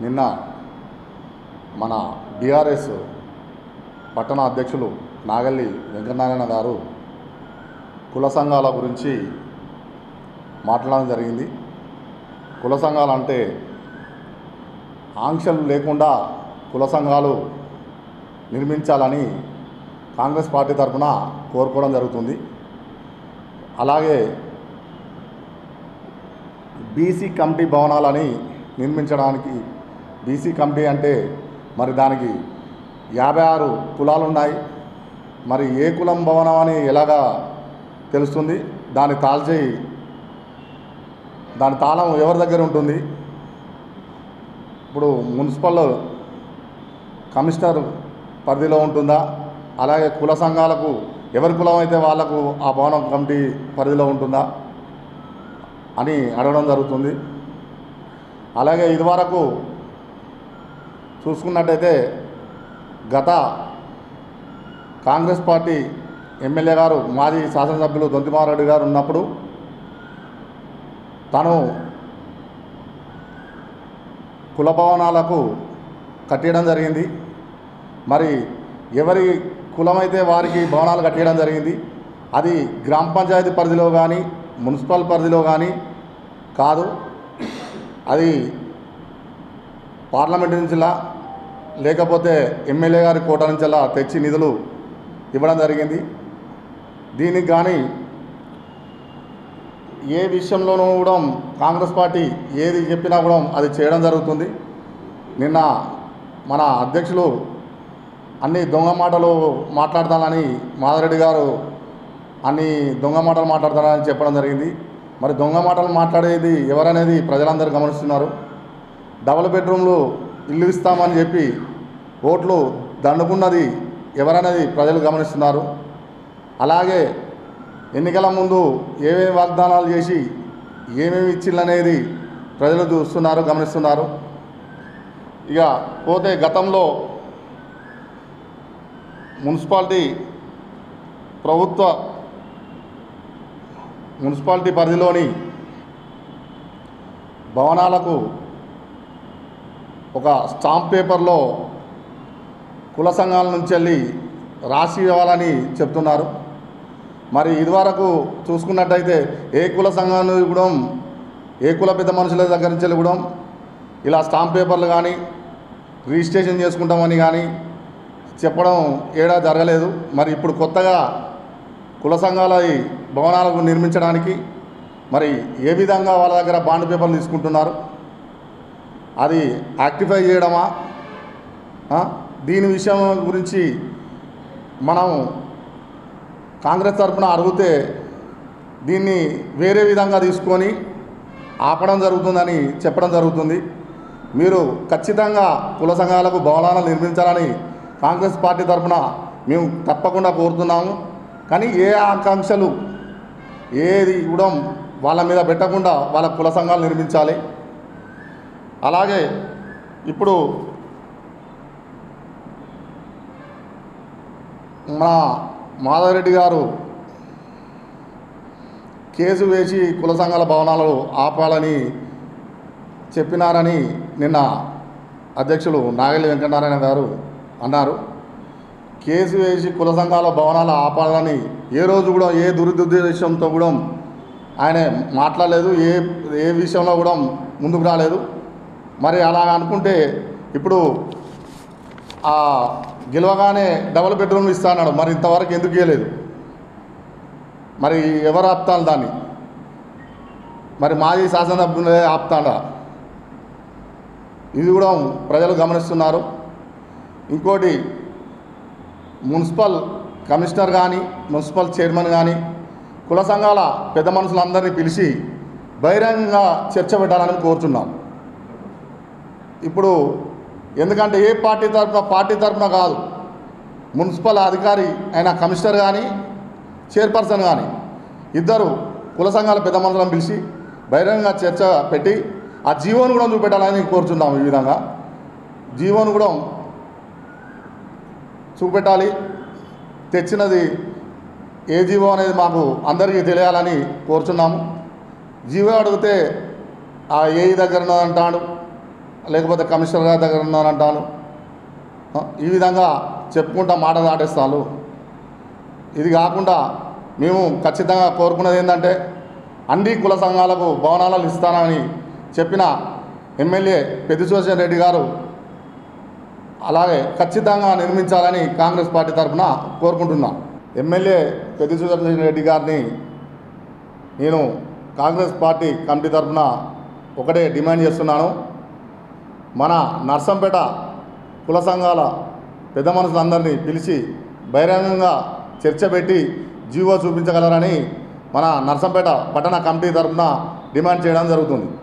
నిన్న మన బీఆర్ఎస్ పట్టణ అధ్యక్షులు నాగల్లి వెంకటనారాయణ గారు కుల సంఘాల గురించి మాట్లాడడం జరిగింది కుల సంఘాలు అంటే ఆంక్షలు లేకుండా కుల సంఘాలు నిర్మించాలని కాంగ్రెస్ పార్టీ తరఫున కోరుకోవడం జరుగుతుంది అలాగే బీసీ కమిటీ భవనాలని నిర్మించడానికి బీసీ కమిటీ అంటే మరి దానికి యాభై ఆరు కులాలు ఉన్నాయి మరి ఏ కులం భవనం అని ఎలాగా తెలుస్తుంది దాని తాల్చేయి దాని తాళం ఎవరి దగ్గర ఉంటుంది ఇప్పుడు మున్సిపల్ కమిషనర్ పరిధిలో ఉంటుందా అలాగే కుల సంఘాలకు ఎవరి కులం అయితే వాళ్లకు ఆ భవనం కమిటీ పరిధిలో ఉంటుందా అని అడగడం జరుగుతుంది అలాగే ఇదివరకు చూసుకున్నట్టయితే గత కాంగ్రెస్ పార్టీ ఎమ్మెల్యే గారు మాజీ శాసనసభ్యులు దొంతిమారెడ్డి గారు ఉన్నప్పుడు తను కుల భవనాలకు కట్టేయడం జరిగింది మరి ఎవరి కులమైతే వారికి భవనాలు కట్టేయడం జరిగింది అది గ్రామ పంచాయతీ పరిధిలో కానీ మున్సిపల్ పరిధిలో కానీ కాదు అది పార్లమెంట్ నుంచిలా లేకపోతే ఎమ్మెల్యే గారి కోట నుంచిలా తెచ్చి నిధులు ఇవ్వడం జరిగింది దీనికి కానీ ఏ విషయంలోనూ కూడా కాంగ్రెస్ పార్టీ ఏది చెప్పినా కూడా అది చేయడం జరుగుతుంది నిన్న మన అధ్యక్షులు అన్ని దొంగ మాటలు మాట్లాడతానని మాధవరెడ్డి గారు అన్ని దొంగ మాటలు మాట్లాడతానని చెప్పడం జరిగింది మరి దొంగ మాటలు మాట్లాడేది ఎవరనేది ప్రజలందరూ గమనిస్తున్నారు డబుల్ బెడ్రూమ్లు ఇల్లు ఇస్తామని చెప్పి ఓట్లు దండుకున్నది ఎవరనేది ప్రజలు గమనిస్తున్నారు అలాగే ఎన్నికల ముందు ఏమేమి వాగ్దానాలు చేసి ఏమేమి ఇచ్చిందనేది ప్రజలు చూస్తున్నారు గమనిస్తున్నారు ఇక పోతే గతంలో మున్సిపాలిటీ ప్రభుత్వ మున్సిపాలిటీ పరిధిలోని భవనాలకు ఒక స్టాంప్ పేపర్లో కుల సంఘాల నుంచి వెళ్ళి రాసి ఇవ్వాలని చెప్తున్నారు మరి ఇదివరకు చూసుకున్నట్టయితే ఏ కుల సంఘాన్ని కూడా ఏ కుల పెద్ద మనుషుల దగ్గర నుంచి వెళ్ళి కూడా ఇలా స్టాంప్ పేపర్లు కానీ రిజిస్ట్రేషన్ చేసుకుంటామని కానీ చెప్పడం ఏడా జరగలేదు మరి ఇప్పుడు కొత్తగా కుల సంఘాల ఈ భవనాలకు నిర్మించడానికి మరి ఏ విధంగా వాళ్ళ దగ్గర బాండ్ పేపర్లు తీసుకుంటున్నారు అది యాక్టిఫై చేయడమా ఆ? దీని విషయం గురించి మనం కాంగ్రెస్ తరఫున అడిగితే దీన్ని వేరే విధంగా తీసుకొని ఆపడం జరుగుతుందని చెప్పడం జరుగుతుంది మీరు ఖచ్చితంగా కుల సంఘాలకు భవనాలు నిర్మించాలని కాంగ్రెస్ పార్టీ తరఫున మేము తప్పకుండా కోరుతున్నాము కానీ ఏ ఆకాంక్షలు ఏది కూడా వాళ్ళ మీద పెట్టకుండా వాళ్ళ కుల సంఘాలు నిర్మించాలి అలాగే ఇప్పుడు మన మాధవరెడ్డి గారు కేసు వేసి కుల సంఘాల భవనాలు ఆపాలని చెప్పినారని నిన్న అధ్యక్షులు నాగలి వెంకటనారాయణ గారు అన్నారు కేసు వేసి కుల సంఘాల భవనాలు ఆపాలని ఏ రోజు కూడా ఏ దురుద్దేశంతో కూడా ఆయన మాట్లాడలేదు ఏ ఏ విషయంలో కూడా ముందుకు రాలేదు మరి అలా అనుకుంటే ఇప్పుడు ఆ గెలవగానే డబుల్ బెడ్రూమ్ ఇస్తా అన్నాడు మరి ఇంతవరకు ఎందుకు ఇవ్వలేదు మరి ఎవరు ఆపుతాను దాన్ని మరి మాజీ శాసనసభ్యులే ఆపుతాడా ఇది కూడా ప్రజలు గమనిస్తున్నారు ఇంకోటి మున్సిపల్ కమిషనర్ కానీ మున్సిపల్ చైర్మన్ కానీ కుల సంఘాల పెద్ద మనుషులందరినీ పిలిచి బహిరంగంగా చర్చ పెట్టాలని కోరుతున్నాం ఇప్పుడు ఎందుకంటే ఏ పార్టీ తరఫున పార్టీ తరఫున కాదు మున్సిపల్ అధికారి అయిన కమిషనర్ కానీ చైర్పర్సన్ కానీ ఇద్దరు కుల సంఘాల పెద్ద మనుషులను పిలిచి బహిరంగంగా చర్చ పెట్టి ఆ జీవోను కూడా చూపెట్టాలని కోరుచున్నాము ఈ విధంగా జీవోను కూడా చూపెట్టాలి తెచ్చినది ఏ జీవో అనేది మాకు అందరికీ తెలియాలని కోరుచున్నాము జీవో అడిగితే ఆ ఏఈ దగ్గర అంటాడు లేకపోతే కమిషనర్ గారి దగ్గర ఉన్నారంటాను ఆ, ఈ విధంగా చెప్పుకుంటా మాట దాటేస్తాను ఇది కాకుండా మేము ఖచ్చితంగా కోరుకున్నది ఏంటంటే అన్ని కుల సంఘాలకు భవనాలను ఇస్తానని చెప్పిన ఎమ్మెల్యే పెద్దిశోషన్ రెడ్డి గారు అలాగే ఖచ్చితంగా నిర్మించాలని కాంగ్రెస్ పార్టీ తరఫున కోరుకుంటున్నా ఎమ్మెల్యే పెద్దిశోషన్ రెడ్డి గారిని నేను కాంగ్రెస్ పార్టీ కమిటీ తరఫున ఒకటే డిమాండ్ చేస్తున్నాను మన నర్సంపేట కుల సంఘాల పెద్ద మనుషులందరినీ పిలిచి బహిరంగంగా చర్చ పెట్టి జీవో చూపించగలరని మన నర్సంపేట పట్టణ కమిటీ తరఫున డిమాండ్ చేయడం జరుగుతుంది